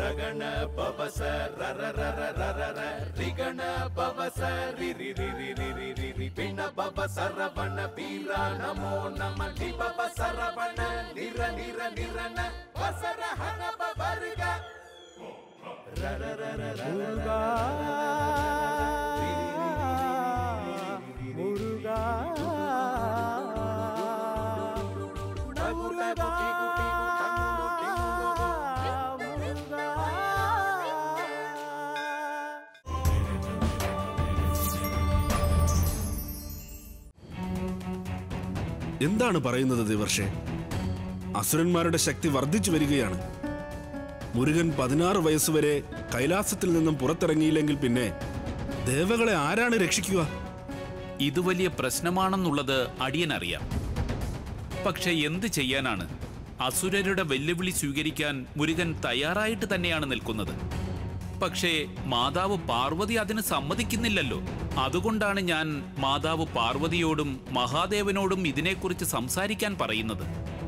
ರಗಣ ಪವಸ ರರ ರರ ರರ ರ ರಿಗಣ ಪವಸ ರಿ ರಿ ರಿ ರಿ ರಿ ರಿ ರಿ ರಿ ಪಿಣ ಪವ ಸರವಣ ವೀರ ನಮೋ ನಮ ಲಿ ಪವ ಸರವಣ ನಿರ ನಿರ ನಿರನ ವಸರ ಹನ ಪವರ್ಗ ರರ ರರ ರರ മുരുകാ മുരുകാ മുരുകാ മുരുകാ എന്താണ് പറയുന്നത് ദിവർഷേ അസുരന്മാരുടെ ശക്തി വർദ്ധിച്ചു വരികയാണ് മുരുകൻ പതിനാറ് വയസ്സുവരെ കൈലാസത്തിൽ നിന്നും പുറത്തിറങ്ങിയില്ലെങ്കിൽ പിന്നെ ദേവകളെ ആരാണ് രക്ഷിക്കുക ഇത് വലിയ പ്രശ്നമാണെന്നുള്ളത് അടിയനറിയാം പക്ഷെ എന്ത് ചെയ്യാനാണ് അസുരരുടെ വെല്ലുവിളി സ്വീകരിക്കാൻ മുരുകൻ തയ്യാറായിട്ട് തന്നെയാണ് നിൽക്കുന്നത് പക്ഷേ മാതാവ് പാർവതി അതിന് സമ്മതിക്കുന്നില്ലല്ലോ അതുകൊണ്ടാണ് ഞാൻ മാതാവ് പാർവതിയോടും മഹാദേവനോടും ഇതിനെക്കുറിച്ച് സംസാരിക്കാൻ പറയുന്നത്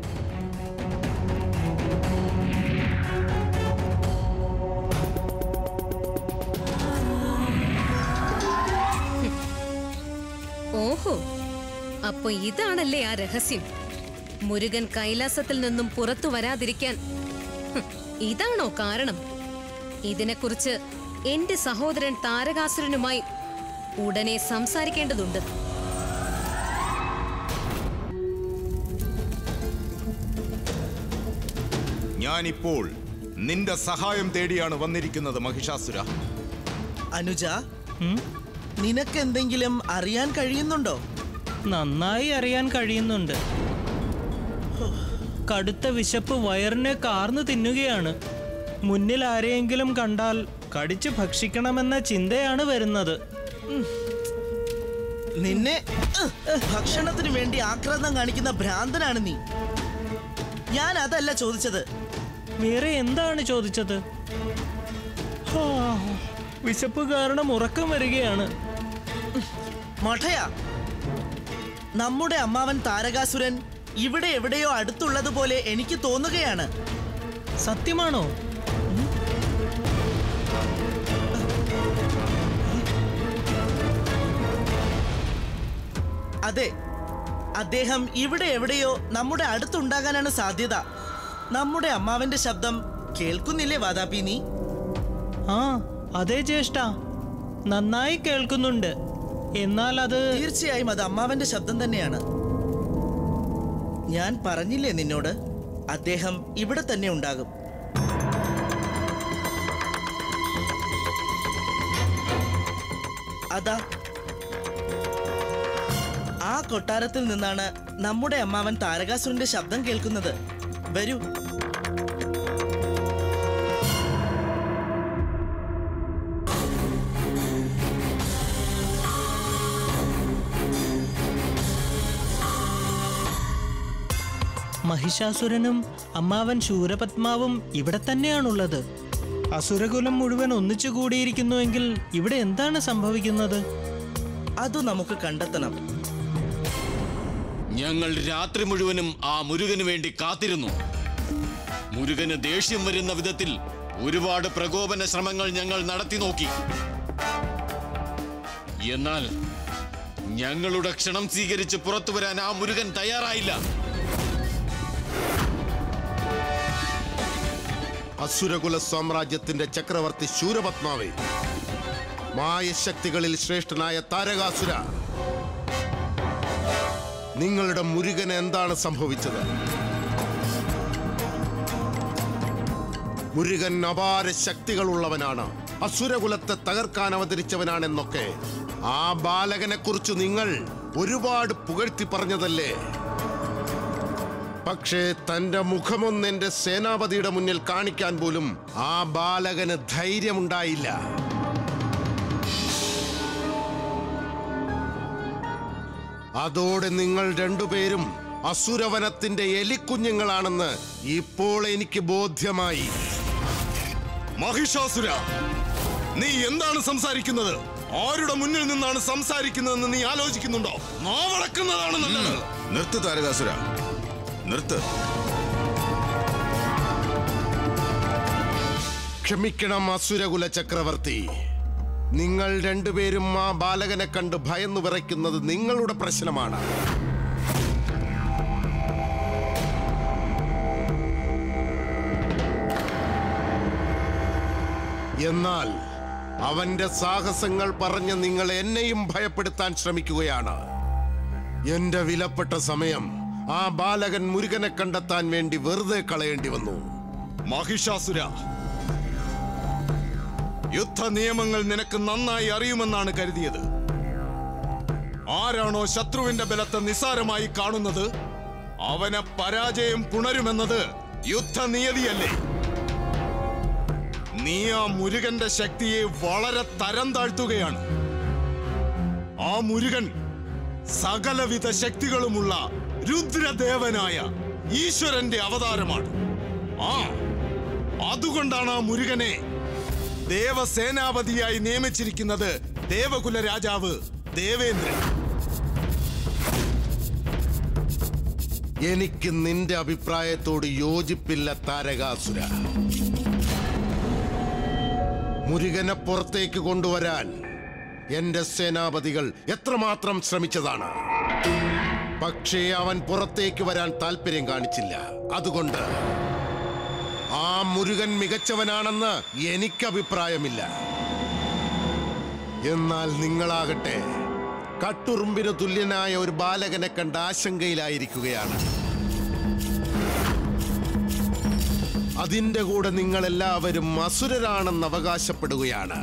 ഓഹോ അപ്പൊ ഇതാണല്ലേ ആ രഹസ്യം മുരുകൻ കൈലാസത്തിൽ നിന്നും പുറത്തു വരാതിരിക്കാൻ ഹും, ഇതാണോ കാരണം ഇതിനെക്കുറിച്ച് എന്റെ സഹോദരൻ താരകാസുരനുമായി ഉടനെ സംസാരിക്കേണ്ടതുണ്ട് ഞാനിപ്പോൾ നിന്റെ സഹായം തേടിയാണ് വന്നിരിക്കുന്നത് മഹിഷാസുര അനുജ നിനക്കെന്തെങ്കിലും അറിയാൻ കഴിയുന്നുണ്ടോ നന്നായി അറിയാൻ കഴിയുന്നുണ്ട് കടുത്ത വിശപ്പ് വയറിനെ കാർന്നു തിന്നുകയാണ് മുന്നിൽ ആരെയെങ്കിലും കണ്ടാൽ കടിച്ചു ഭക്ഷിക്കണമെന്ന ചിന്തയാണ് വരുന്നത് നിന്നെ ഉഹ്, ഭക്ഷണത്തിന് വേണ്ടി ആക്രാന്തം കാണിക്കുന്ന ഭ്രാന്തനാണ് നീ ഞാൻ അതല്ല ചോദിച്ചത് വേറെ എന്താണ് ചോദിച്ചത് ഹാ, വിശപ്പ് കാരണം ഉറക്കം വരികയാണ് മഠയാ നമ്മുടെ അമ്മാവൻ താരകാസുരൻ ഇവിടെ എവിടെയോ അടുത്തുള്ളതുപോലെ എനിക്ക് തോന്നുകയാണ് സത്യമാണോ അതെ അദ്ദേഹം ഇവിടെ എവിടെയോ നമ്മുടെ അടുത്തുണ്ടാകാനാണ് സാധ്യത നമ്മുടെ അമ്മാവന്റെ ശബ്ദം കേൾക്കുന്നില്ലേ വാതാപി നീ ആ അതെ ജ്യേഷ്ഠ നന്നായി കേൾക്കുന്നുണ്ട് എന്നാൽ അത് തീർച്ചയായും അത് അമ്മാവന്റെ ശബ്ദം തന്നെയാണ് ഞാൻ പറഞ്ഞില്ലേ നിന്നോട് അദ്ദേഹം ഇവിടെ തന്നെ ഉണ്ടാകും അതാ ആ കൊട്ടാരത്തിൽ നിന്നാണ് നമ്മുടെ അമ്മാവൻ താരകാസുരന്റെ ശബ്ദം കേൾക്കുന്നത് വരൂ മഹിഷാസുരനും അമ്മാവൻ ശൂരപത്മാവും ഇവിടെ തന്നെയാണുള്ളത് അസുരകുലം മുഴുവൻ ഒന്നിച്ചു കൂടിയിരിക്കുന്നുവെങ്കിൽ ഇവിടെ എന്താണ് സംഭവിക്കുന്നത് അത് നമുക്ക് കണ്ടെത്തണം ഞങ്ങൾ രാത്രി മുഴുവനും ആ മുരുകന് വേണ്ടി കാത്തിരുന്നു മുരുകന് ദേഷ്യം വരുന്ന വിധത്തിൽ ഒരുപാട് പ്രകോപന ശ്രമങ്ങൾ ഞങ്ങൾ നടത്തി നോക്കി എന്നാൽ ഞങ്ങളുടെ ക്ഷണം സ്വീകരിച്ച് പുറത്തു വരാൻ ആ മുരുകൻ തയ്യാറായില്ല അസുരകുല സാമ്രാജ്യത്തിന്റെ ചക്രവർത്തി ശൂരപത്മാവേ മായശക്തികളിൽ ശ്രേഷ്ഠനായ താരകാസുര നിങ്ങളുടെ മുരുകന് എന്താണ് സംഭവിച്ചത് മുരുകൻ അപാര ശക്തികളുള്ളവനാണ് അസുരകുലത്തെ തകർക്കാൻ അവതരിച്ചവനാണെന്നൊക്കെ ആ ബാലകനെ കുറിച്ച് നിങ്ങൾ ഒരുപാട് പുകഴ്ത്തി പറഞ്ഞതല്ലേ പക്ഷേ തന്റെ മുഖമൊന്ന് എന്റെ സേനാപതിയുടെ മുന്നിൽ കാണിക്കാൻ പോലും ആ ബാലകന് ധൈര്യമുണ്ടായില്ല അതോടെ നിങ്ങൾ രണ്ടുപേരും അസുരവനത്തിന്റെ എലിക്കുഞ്ഞുങ്ങളാണെന്ന് ഇപ്പോൾ എനിക്ക് ബോധ്യമായി മഹിഷാസുര നീ എന്താണ് സംസാരിക്കുന്നത് ആരുടെ മുന്നിൽ നിന്നാണ് സംസാരിക്കുന്നതെന്ന് നീ ആലോചിക്കുന്നുണ്ടോ നാവടക്കുന്നതാണ് നല്ലത് നിർത്ത് താരകാസുര നിർത്ത് ക്ഷമിക്കണം അസുരകുല ചക്രവർത്തി നിങ്ങൾ രണ്ടുപേരും ആ ബാലകനെ കണ്ട് ഭയന്നു വിറയ്ക്കുന്നത് നിങ്ങളുടെ പ്രശ്നമാണ് എന്നാൽ അവന്റെ സാഹസങ്ങൾ പറഞ്ഞ് നിങ്ങൾ എന്നെയും ഭയപ്പെടുത്താൻ ശ്രമിക്കുകയാണ് എന്റെ വിലപ്പെട്ട സമയം ആ ബാലകൻ മുരുകനെ കണ്ടെത്താൻ വേണ്ടി വെറുതെ കളയേണ്ടി വന്നു മഹിഷാസുര യുദ്ധ നിയമങ്ങൾ നിനക്ക് നന്നായി അറിയുമെന്നാണ് കരുതിയത് ആരാണോ ശത്രുവിന്റെ ബലത്തെ നിസാരമായി കാണുന്നത് അവനെ പരാജയം പുണരുമെന്നത് യുദ്ധനിയതിയല്ലേ നീ ആ മുരുകന്റെ ശക്തിയെ വളരെ തരം താഴ്ത്തുകയാണ് ആ മുരുകൻ സകലവിധ ശക്തികളുമുള്ള രുദ്രദേവനായ ഈശ്വരന്റെ അവതാരമാണ് ആ അതുകൊണ്ടാണ് ആ മുരുകനെ ദേവസേനാപതിയായി നിയമിച്ചിരിക്കുന്നത് ദേവകുല രാജാവ് ദേവേന്ദ്രൻ എനിക്ക് നിന്റെ അഭിപ്രായത്തോട് യോജിപ്പില്ല താരകാസുര മുരുകനെ പുറത്തേക്ക് കൊണ്ടുവരാൻ എന്റെ സേനാപതികൾ എത്രമാത്രം ശ്രമിച്ചതാണ് പക്ഷേ അവൻ പുറത്തേക്ക് വരാൻ താല്പര്യം കാണിച്ചില്ല അതുകൊണ്ട് ആ മുരുകൻ മികച്ചവനാണെന്ന് എനിക്ക് അഭിപ്രായമില്ല എന്നാൽ നിങ്ങളാകട്ടെ കട്ടുറുമ്പിന് തുല്യനായ ഒരു ബാലകനെ കണ്ട് ആശങ്കയിലായിരിക്കുകയാണ് അതിന്റെ കൂടെ നിങ്ങൾ എല്ലാവരും അസുരരാണെന്ന് അവകാശപ്പെടുകയാണ്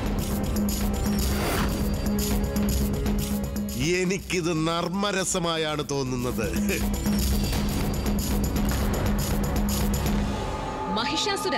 എനിക്കിത് നർമ്മരസമായാണ് തോന്നുന്നത് മഹിഷാസുര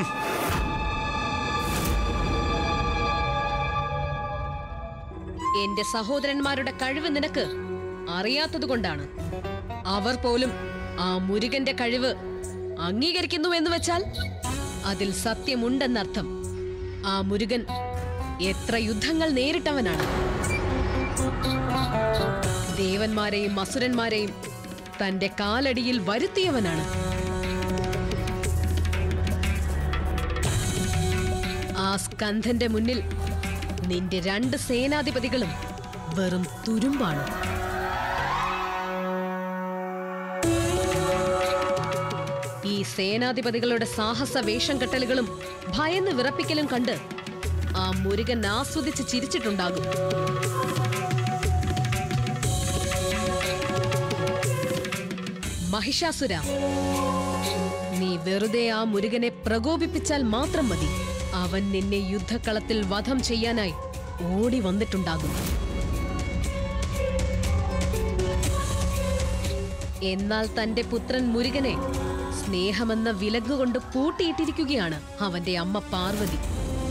എന്റെ സഹോദരന്മാരുടെ കഴിവ് നിനക്ക് അറിയാത്തതുകൊണ്ടാണ് അവർ പോലും ആ മുരുകന്റെ കഴിവ് അംഗീകരിക്കുന്നു എന്ന് വെച്ചാൽ അതിൽ സത്യമുണ്ടെന്നർത്ഥം ആ മുരുകൻ എത്ര യുദ്ധങ്ങൾ നേരിട്ടവനാണ് ദേവന്മാരെയും അസുരന്മാരെയും തന്റെ കാലടിയിൽ വരുത്തിയവനാണ് ആ സ്കന്ധന്റെ മുന്നിൽ നിന്റെ രണ്ട് സേനാധിപതികളും വെറും തുരുമ്പാണ് ഈ സേനാധിപതികളുടെ സാഹസ വേഷം കെട്ടലുകളും ഭയന്ന് വിറപ്പിക്കലും കണ്ട് ആ മുരുകൻ ആസ്വദിച്ച് ചിരിച്ചിട്ടുണ്ടാകും മഹിഷാസുര നീ വെറുതെ ആ മുരുകനെ പ്രകോപിപ്പിച്ചാൽ മാത്രം മതി അവൻ നിന്നെ യുദ്ധക്കളത്തിൽ വധം ചെയ്യാനായി ഓടി വന്നിട്ടുണ്ടാകും എന്നാൽ തന്റെ പുത്രൻ മുരുകനെ സ്നേഹമെന്ന വിലങ്ങുകൊണ്ട് പൂട്ടിയിട്ടിരിക്കുകയാണ് അവന്റെ അമ്മ പാർവതി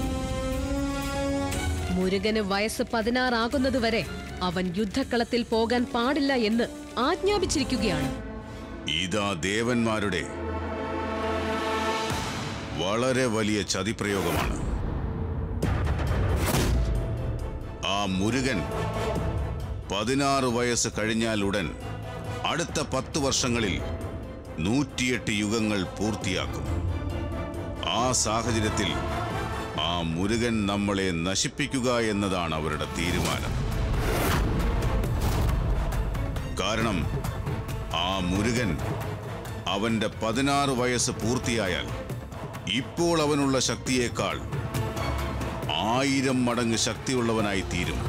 മുരുകന് വയസ്സ് പതിനാറാകുന്നതുവരെ അവൻ യുദ്ധക്കളത്തിൽ പോകാൻ പാടില്ല എന്ന് ആജ്ഞാപിച്ചിരിക്കുകയാണ് ഇതാ ദേവന്മാരുടെ വളരെ വലിയ ചതിപ്രയോഗമാണ് ആ മുരുകൻ പതിനാറ് വയസ്സ് കഴിഞ്ഞാൽ ഉടൻ അടുത്ത പത്ത് വർഷങ്ങളിൽ നൂറ്റിയെട്ട് യുഗങ്ങൾ പൂർത്തിയാക്കും ആ സാഹചര്യത്തിൽ ആ മുരുകൻ നമ്മളെ നശിപ്പിക്കുക എന്നതാണ് അവരുടെ തീരുമാനം കാരണം ആ മുരുകൻ അവന്റെ പതിനാറ് വയസ്സ് പൂർത്തിയായാൽ ഇപ്പോൾ അവനുള്ള ശക്തിയേക്കാൾ ആയിരം മടങ്ങ് ശക്തിയുള്ളവനായി തീരും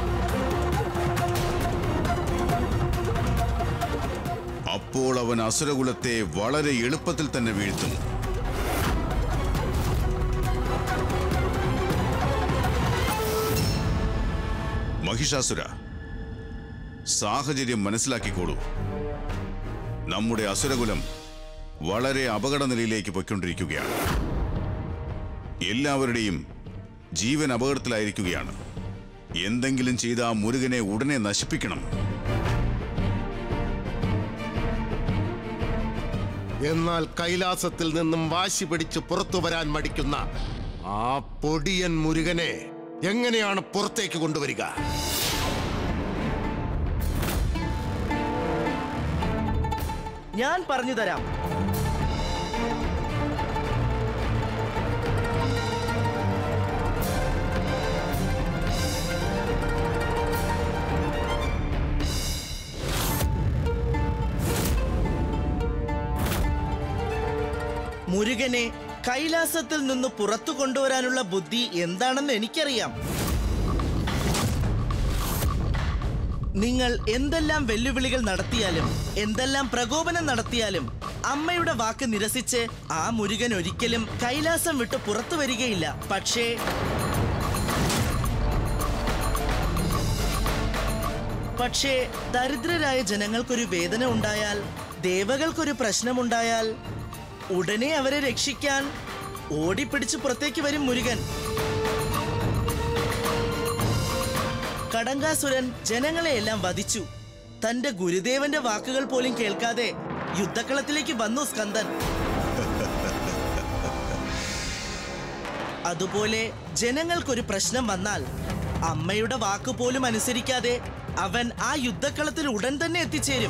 അപ്പോൾ അവൻ അസുരകുലത്തെ വളരെ എളുപ്പത്തിൽ തന്നെ വീഴ്ത്തും മഹിഷാസുര സാഹചര്യം മനസ്സിലാക്കിക്കോളൂ നമ്മുടെ അസുരകുലം വളരെ അപകടനിലയിലേക്ക് പൊയ്ക്കൊണ്ടിരിക്കുകയാണ് എല്ലാവരുടെയും ജീവൻ അപകടത്തിലായിരിക്കുകയാണ് എന്തെങ്കിലും ചെയ്ത ആ മുരുകനെ ഉടനെ നശിപ്പിക്കണം എന്നാൽ കൈലാസത്തിൽ നിന്നും വാശി പിടിച്ച് പുറത്തു വരാൻ മടിക്കുന്ന ആ പൊടിയൻ മുരുകനെ എങ്ങനെയാണ് പുറത്തേക്ക് കൊണ്ടുവരിക ഞാൻ പറഞ്ഞു തരാം മുരുകനെ കൈലാസത്തിൽ നിന്ന് പുറത്തു കൊണ്ടുവരാനുള്ള ബുദ്ധി എന്താണെന്ന് എനിക്കറിയാം നിങ്ങൾ എന്തെല്ലാം വെല്ലുവിളികൾ നടത്തിയാലും എന്തെല്ലാം പ്രകോപനം നടത്തിയാലും അമ്മയുടെ വാക്ക് നിരസിച്ച് ആ മുരുകൻ ഒരിക്കലും കൈലാസം വിട്ട് പുറത്തു വരികയില്ല പക്ഷേ പക്ഷേ ദരിദ്രരായ ജനങ്ങൾക്കൊരു വേദന ഉണ്ടായാൽ ദേവകൾക്കൊരു പ്രശ്നമുണ്ടായാൽ ഉടനെ അവരെ രക്ഷിക്കാൻ ഓടിപ്പിടിച്ച് പുറത്തേക്ക് വരും മുരുകൻ കടങ്കാസുരൻ ജനങ്ങളെയെല്ലാം വധിച്ചു തന്റെ ഗുരുദേവന്റെ വാക്കുകൾ പോലും കേൾക്കാതെ യുദ്ധക്കളത്തിലേക്ക് വന്നു സ്കന്ദൻ അതുപോലെ ജനങ്ങൾക്കൊരു പ്രശ്നം വന്നാൽ അമ്മയുടെ വാക്ക് പോലും അനുസരിക്കാതെ അവൻ ആ യുദ്ധക്കളത്തിൽ ഉടൻ തന്നെ എത്തിച്ചേരും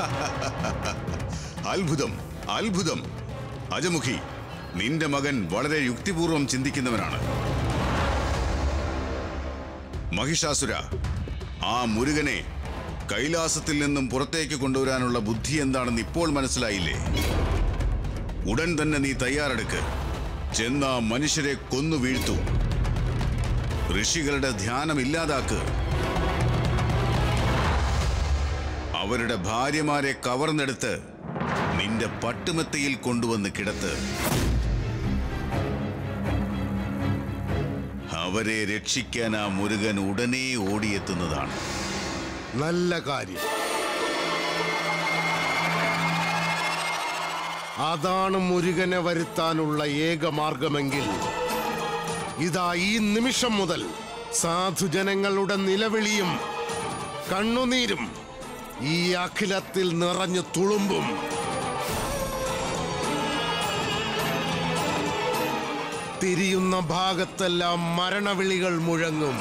അത്ഭുതം അത്ഭുതം അജമുഖി നിന്റെ മകൻ വളരെ യുക്തിപൂർവം ചിന്തിക്കുന്നവനാണ് മഹിഷാസുര ആ മുരുകനെ കൈലാസത്തിൽ നിന്നും പുറത്തേക്ക് കൊണ്ടുവരാനുള്ള ബുദ്ധി എന്താണെന്ന് ഇപ്പോൾ മനസ്സിലായില്ലേ ഉടൻ തന്നെ നീ തയ്യാറെടുക്ക് ചെന്ന ആ മനുഷ്യരെ കൊന്നു വീഴ്ത്തു ഋഷികളുടെ ധ്യാനം ഇല്ലാതാക്ക് അവരുടെ ഭാര്യമാരെ കവർന്നെടുത്ത് നിന്റെ പട്ടുമെത്തയിൽ കൊണ്ടുവന്ന് കിടത്ത് അവരെ രക്ഷിക്കാൻ ആ മുരുകൻ ഉടനെ ഓടിയെത്തുന്നതാണ് നല്ല കാര്യം അതാണ് മുരുകനെ വരുത്താനുള്ള ഏക മാർഗമെങ്കിൽ ഇതാ ഈ നിമിഷം മുതൽ സാധുജനങ്ങളുടെ നിലവിളിയും കണ്ണുനീരും ഈ അഖിലത്തിൽ നിറഞ്ഞു തുളുമ്പും തിരിയുന്ന ഭാഗത്തെല്ലാം മരണവിളികൾ മുഴങ്ങും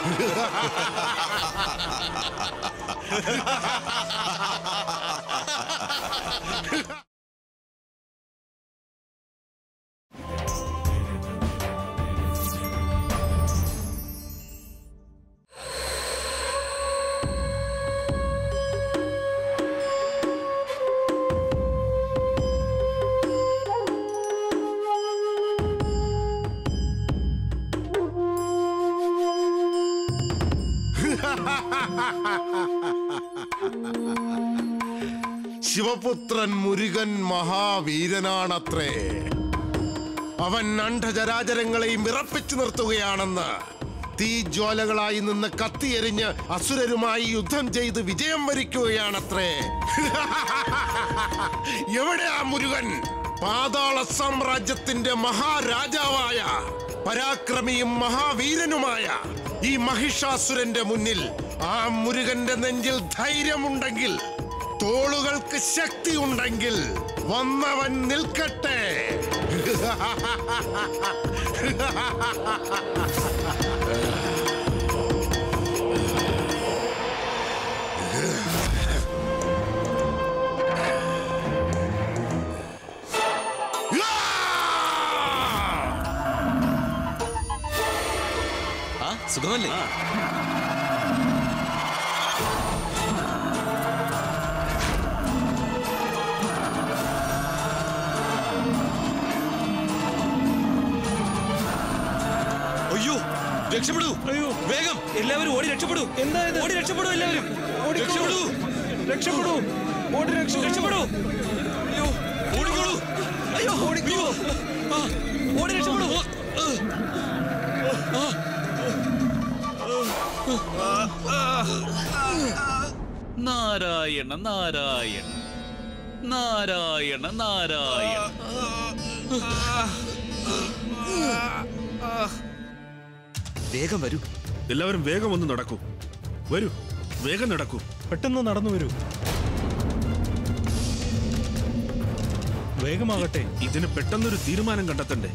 ശിവപുത്രൻ മുരുകൻ മഹാവീരനാണത്രേ അവൻ അണ്ഡചരാചരങ്ങളെയും വിറപ്പിച്ചു നിർത്തുകയാണെന്ന് തീജ്വാലകളായി നിന്ന് കത്തിയെരിഞ്ഞ് അസുരരുമായി യുദ്ധം ചെയ്ത് വിജയം വരിക്കുകയാണത്രേ എവിടെയാ മുരുകൻ പാതാള സാമ്രാജ്യത്തിന്റെ മഹാരാജാവായ പരാക്രമിയും മഹാവീരനുമായ ഈ മഹിഷാസുരന്റെ മുന്നിൽ ആ മുരുകന്റെ നെഞ്ചിൽ ധൈര്യമുണ്ടെങ്കിൽ തോളുകൾക്ക് ശക്തിയുണ്ടെങ്കിൽ വന്നവൻ നിൽക്കട്ടെ ആ സുഖമല്ലേ അയ്യോ രക്ഷപ്പെടൂ അയ്യോ വേഗം എല്ലാവരും ഓടി രക്ഷപ്പെടൂ എന്താ ഇത്? ഓടി രക്ഷപ്പെടൂ എല്ലാവരും ഓടിക്കോളൂ. രക്ഷപ്പെടൂ രക്ഷപ്പെടൂ ഓടി രക്ഷ രക്ഷപ്പെടൂ അയ്യോ ഓടിക്കോളൂ അയ്യോ ഓടിക്കോ. അയ്യോ. ആ, ഓടി രക്ഷപ്പെടൂ നാരായണ നാരായണ നാരായണ നാരായണ വേഗം വരൂ എല്ലാവരും വേഗം ഒന്ന് നടക്കൂ വരൂ വേഗം നടക്കൂ പെട്ടെന്ന് നടന്നു വരൂ വേഗമാകട്ടെ ഇതിന് പെട്ടെന്നൊരു തീരുമാനം കണ്ടെത്തണ്ടേ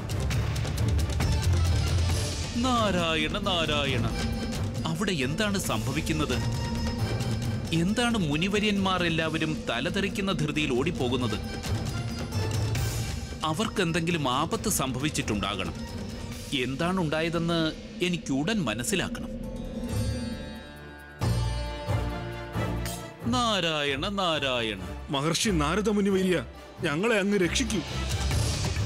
നാരായണ നാരായണ അവിടെ എന്താണ് സംഭവിക്കുന്നത് എന്താണ് മുനിവര്യന്മാർ എല്ലാവരും തലതെറിക്കുന്ന ധൃതിയിൽ ഓടിപ്പോകുന്നത് അവർക്ക് എന്തെങ്കിലും ആപത്ത് സംഭവിച്ചിട്ടുണ്ടാകണം എന്താണ് ഉണ്ടായതെന്ന് എനിക്ക് ഉടൻ മനസ്സിലാക്കണം നാരായണ നാരായണ മഹർഷി നാരദ മുനി വരിക ഞങ്ങളെ അങ്ങ് രക്ഷിക്കൂ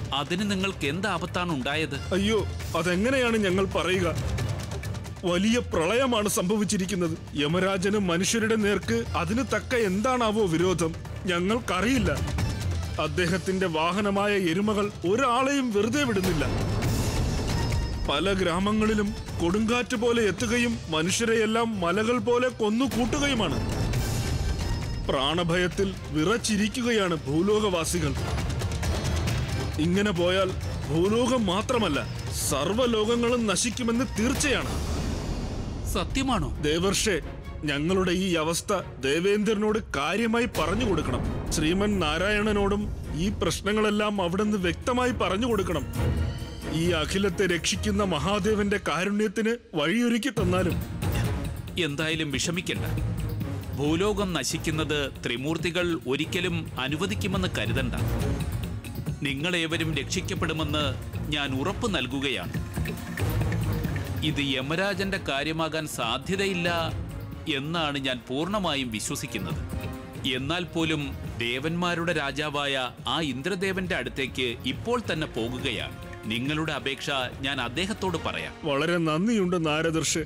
അതിന് നിങ്ങൾക്ക് എന്ത് ആപത്താണ് ഉണ്ടായത് അയ്യോ അതെങ്ങനെയാണ് ഞങ്ങൾ പറയുക വലിയ പ്രളയമാണ് സംഭവിച്ചിരിക്കുന്നത് യമരാജന് മനുഷ്യരുടെ നേർക്ക് അതിന് തക്ക എന്താണാവോ വിരോധം ഞങ്ങൾക്കറിയില്ല അദ്ദേഹത്തിന്റെ വാഹനമായ എരുമകൾ ഒരാളെയും വെറുതെ വിടുന്നില്ല പല ഗ്രാമങ്ങളിലും കൊടുങ്കാറ്റ് പോലെ എത്തുകയും മനുഷ്യരെയെല്ലാം മലകൾ പോലെ കൊന്നു കൂട്ടുകയുമാണ് പ്രാണഭയത്തിൽ വിറച്ചിരിക്കുകയാണ് ഭൂലോകവാസികൾ ഇങ്ങനെ പോയാൽ ഭൂലോകം മാത്രമല്ല സർവ്വലോകങ്ങളും നശിക്കുമെന്ന് തീർച്ചയാണ് സത്യമാണോ ദേവർഷെ ഞങ്ങളുടെ ഈ അവസ്ഥ ദേവേന്ദ്രനോട് കാര്യമായി പറഞ്ഞു കൊടുക്കണം ശ്രീമൻ നാരായണനോടും ഈ പ്രശ്നങ്ങളെല്ലാം അവിടുന്ന് വ്യക്തമായി പറഞ്ഞു കൊടുക്കണം ഈ അഖിലത്തെ രക്ഷിക്കുന്ന മഹാദേവന്റെ കാരുണ്യത്തിന് വഴിയൊരുക്കി തന്നാലും എന്തായാലും വിഷമിക്കണ്ട ഭൂലോകം നശിക്കുന്നത് ത്രിമൂർത്തികൾ ഒരിക്കലും അനുവദിക്കുമെന്ന് കരുതണ്ട നിങ്ങളേവരും രക്ഷിക്കപ്പെടുമെന്ന് ഞാൻ ഉറപ്പ് നൽകുകയാണ് ഇത് യമരാജന്റെ കാര്യമാകാൻ സാധ്യതയില്ല എന്നാണ് ഞാൻ പൂർണ്ണമായും വിശ്വസിക്കുന്നത് എന്നാൽ പോലും ദേവന്മാരുടെ രാജാവായ ആ ഇന്ദ്രദേവന്റെ അടുത്തേക്ക് ഇപ്പോൾ തന്നെ പോകുകയാണ് നിങ്ങളുടെ അപേക്ഷ ഞാൻ അദ്ദേഹത്തോട് പറയാം വളരെ നന്ദിയുണ്ട് നാരദർഷ്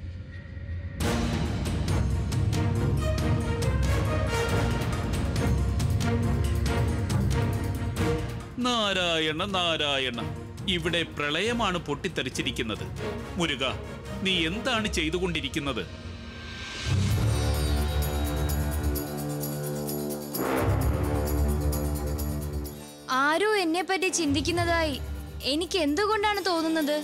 നാരായണ നാരായണ ഇവിടെ പ്രളയമാണ് പൊട്ടിത്തെറിച്ചിരിക്കുന്നത് മുരുക നീ എന്താണ് ചെയ്തുകൊണ്ടിരിക്കുന്നത് ആരോ എന്നെ പറ്റി ചിന്തിക്കുന്നതായി എനിക്ക് എന്തുകൊണ്ടാണ് തോന്നുന്നത്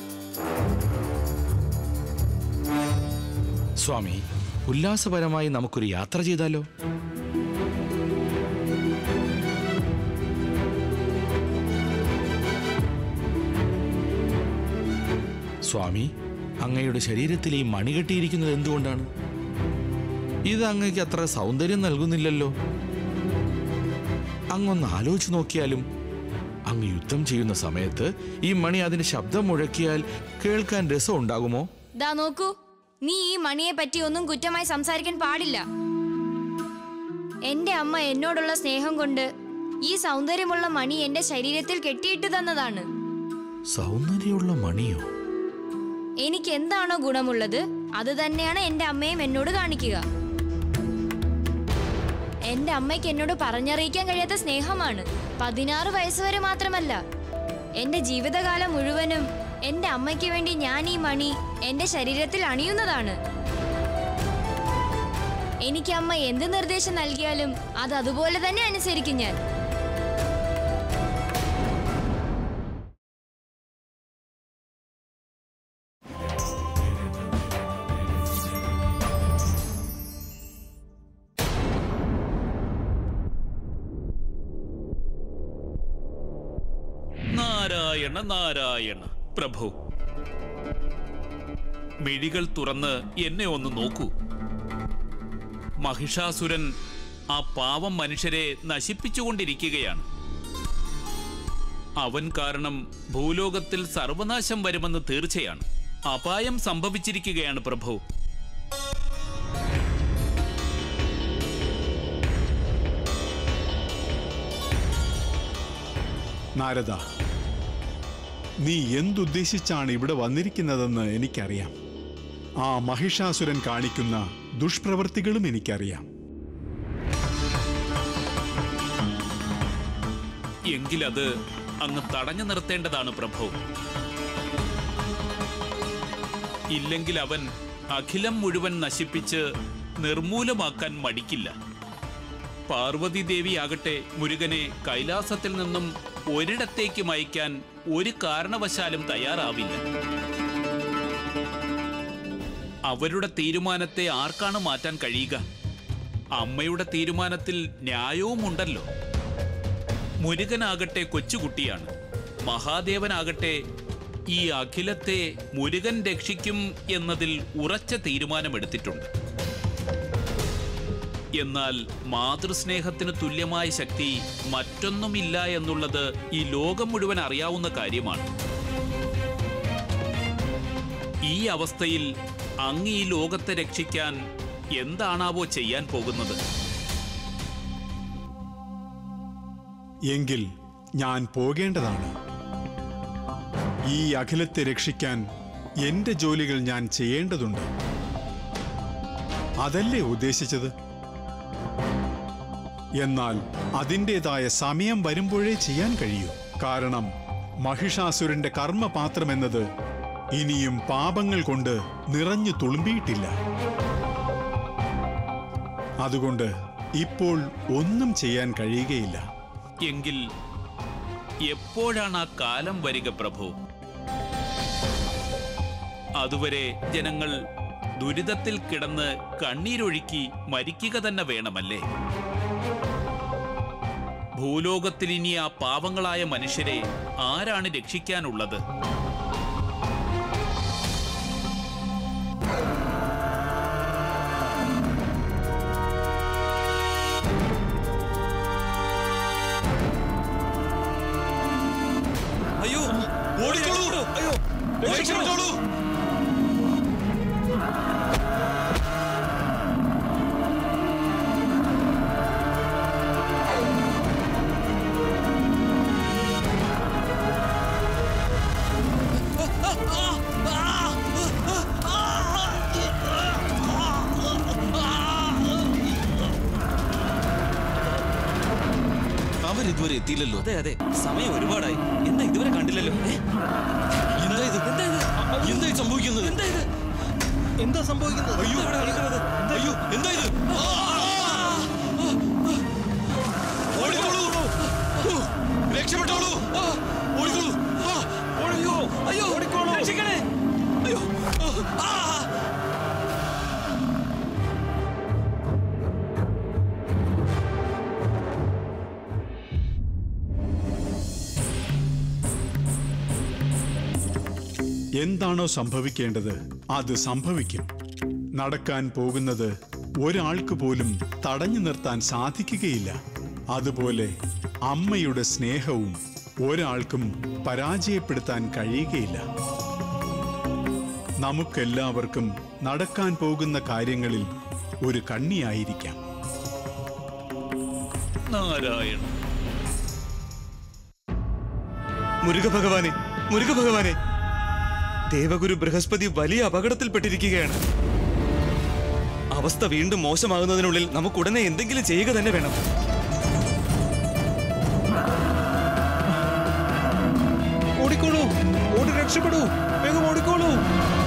സ്വാമി ഉല്ലാസപരമായി നമുക്കൊരു യാത്ര ചെയ്താലോ സ്വാമി അങ്ങയുടെ ശരീരത്തിൽ ഈ മണി കെട്ടിയിരിക്കുന്നത് എന്തുകൊണ്ടാണ് ഇത് അങ്ങയ്ക്ക് അത്ര സൗന്ദര്യം നൽകുന്നില്ലല്ലോ അങ്ങൊന്ന് ആലോചിച്ച് നോക്കിയാലും അങ്ങ് യുദ്ധം ചെയ്യുന്ന സമയത്ത് ഈ മണി അതിന്റെ ശബ്ദം മുഴക്കിയാൽ കേൾക്കാൻ രസം ഉണ്ടാകുമോ ദാ നോക്കൂ നീ ഈ മണിയെ പറ്റി ഒന്നും കുറ്റമായി സംസാരിക്കാൻ പാടില്ല എന്റെ അമ്മ എന്നോടുള്ള സ്നേഹം കൊണ്ട് ഈ സൗന്ദര്യമുള്ള മണി എന്റെ ശരീരത്തിൽ കെട്ടിയിട്ട് തന്നതാണ് സൗന്ദര്യമുള്ള മണിയോ എനിക്ക് എന്താണോ ഗുണമുള്ളത് അത് തന്നെയാണ് എന്റെ അമ്മയും എന്നോട് കാണിക്കുക എന്റെ അമ്മയ്ക്ക് എന്നോട് പറഞ്ഞറിയിക്കാൻ കഴിയാത്ത സ്നേഹമാണ് പതിനാറ് വയസ്സ് വരെ മാത്രമല്ല എന്റെ ജീവിതകാലം മുഴുവനും എന്റെ അമ്മയ്ക്ക് വേണ്ടി ഞാൻ ഈ മണി എന്റെ ശരീരത്തിൽ അണിയുന്നതാണ് എനിക്ക് അമ്മ എന്ത് നിർദ്ദേശം നൽകിയാലും അത് അതുപോലെ തന്നെ അനുസരിക്കും ഞാൻ നാരായണ നാരായണ പ്രഭു മിഴികൾ തുറന്ന് എന്നെ ഒന്ന് നോക്കൂ മഹിഷാസുരൻ ആ പാവം മനുഷ്യരെ നശിപ്പിച്ചുകൊണ്ടിരിക്കുകയാണ് അവൻ കാരണം ഭൂലോകത്തിൽ സർവനാശം വരുമെന്ന് തീർച്ചയാണ് അപായം സംഭവിച്ചിരിക്കുകയാണ് പ്രഭു നാരദ നീ എന്തുദ്ദേശിച്ചാണ് ഇവിടെ വന്നിരിക്കുന്നതെന്ന് എനിക്കറിയാം ആ മഹിഷാസുരൻ കാണിക്കുന്ന ദുഷ്പ്രവൃത്തികളും എനിക്കറിയാം എങ്കിലത് അങ്ങ് തടഞ്ഞു നിർത്തേണ്ടതാണ് പ്രഭു ഇല്ലെങ്കിൽ അവൻ അഖിലം മുഴുവൻ നശിപ്പിച്ച് നിർമൂലമാക്കാൻ മടിക്കില്ല പാർവതി ദേവി ആകട്ടെ മുരുകനെ കൈലാസത്തിൽ നിന്നും ഒരിടത്തേക്ക് അയക്കാൻ ഒരു കാരണവശാലും തയ്യാറാവില്ല അവരുടെ തീരുമാനത്തെ ആർക്കാണ് മാറ്റാൻ കഴിയുക അമ്മയുടെ തീരുമാനത്തിൽ ന്യായവുമുണ്ടല്ലോ മുരുകനാകട്ടെ കൊച്ചുകുട്ടിയാണ് മഹാദേവനാകട്ടെ ഈ അഖിലത്തെ മുരുകൻ രക്ഷിക്കും എന്നതിൽ ഉറച്ച തീരുമാനമെടുത്തിട്ടുണ്ട് എന്നാൽ മാതൃസ്നേഹത്തിന് തുല്യമായ ശക്തി മറ്റൊന്നുമില്ല എന്നുള്ളത് ഈ ലോകം മുഴുവൻ അറിയാവുന്ന കാര്യമാണ് ഈ അവസ്ഥയിൽ അങ്ങ് ഈ ലോകത്തെ രക്ഷിക്കാൻ എന്താണാവോ ചെയ്യാൻ പോകുന്നത് എങ്കിൽ ഞാൻ പോകേണ്ടതാണ് ഈ അഖിലത്തെ രക്ഷിക്കാൻ എന്റെ ജോലികൾ ഞാൻ ചെയ്യേണ്ടതുണ്ട് അതല്ലേ ഉദ്ദേശിച്ചത് എന്നാൽ അതിൻ്റെതായ സമയം വരുമ്പോഴേ ചെയ്യാൻ കഴിയൂ കാരണം മഹിഷാസുരന്റെ കർമ്മപാത്രമെന്നത് ഇനിയും പാപങ്ങൾ കൊണ്ട് നിറഞ്ഞു തുളുമ്പിയിട്ടില്ല അതുകൊണ്ട് ഇപ്പോൾ ഒന്നും ചെയ്യാൻ കഴിയുകയില്ല എങ്കിൽ എപ്പോഴാണ് ആ കാലം വരിക പ്രഭു അതുവരെ ജനങ്ങൾ ദുരിതത്തിൽ കിടന്ന് കണ്ണീരൊഴുക്കി മരിക്കുക തന്നെ വേണമല്ലേ ഭൂലോകത്തിൽ ഇനി ആ പാവങ്ങളായ മനുഷ്യരെ ആരാണ് രക്ഷിക്കാനുള്ളത് അയ്യോ ഓടിക്കോളൂ അയ്യോ രക്ഷപ്പെട്ടോളൂ അവർ ഇതുവരെ എത്തിയില്ലല്ലോ അതെ അതെ സമയം ഒരുപാടായി എന്താ ഇതുവരെ കണ്ടില്ലല്ലോ ഏ? എന്താ ഇത് എന്താ ഇത് എന്താ ഇത് സംഭവിക്കുന്നത് എന്താ ഇത് എന്താ സംഭവിക്കുന്നത് അയ്യോ ഇവിടെ നടക്കുന്നത് അയ്യോ എന്താ ഇത് ഓടിക്കോളൂ ഓ, രക്ഷപ്പെട്ടോളൂ ആ, ഓടിക്കോളൂ ആ, അയ്യോ അയ്യോ രക്ഷിക്കണേ അയ്യോ ആ എന്താണോ സംഭവിക്കേണ്ടത് അത് സംഭവിക്കും നടക്കാൻ പോകുന്നത് ഒരാൾക്ക് പോലും തടഞ്ഞു നിർത്താൻ സാധിക്കുകയില്ല അതുപോലെ അമ്മയുടെ സ്നേഹവും ഒരാൾക്കും പരാജയപ്പെടുത്താൻ കഴിയുകയില്ല നമുക്കെല്ലാവർക്കും നടക്കാൻ പോകുന്ന കാര്യങ്ങളിൽ ഒരു കണ്ണിയായിരിക്കാം നാരായണ മുരുക ഭഗവാനെ മുരുക ഭഗവാനെ ദേവഗുരു ബൃഹസ്പതി വലിയ അപകടത്തിൽപ്പെട്ടിരിക്കുകയാണ് അവസ്ഥ വീണ്ടും മോശമാകുന്നതിനുള്ളിൽ നമുക്ക് ഉടനെ എന്തെങ്കിലും ചെയ്യുക തന്നെ വേണം ഓടിക്കോളൂ ഓടി രക്ഷപ്പെടൂ വേഗം ഓടിക്കോളൂ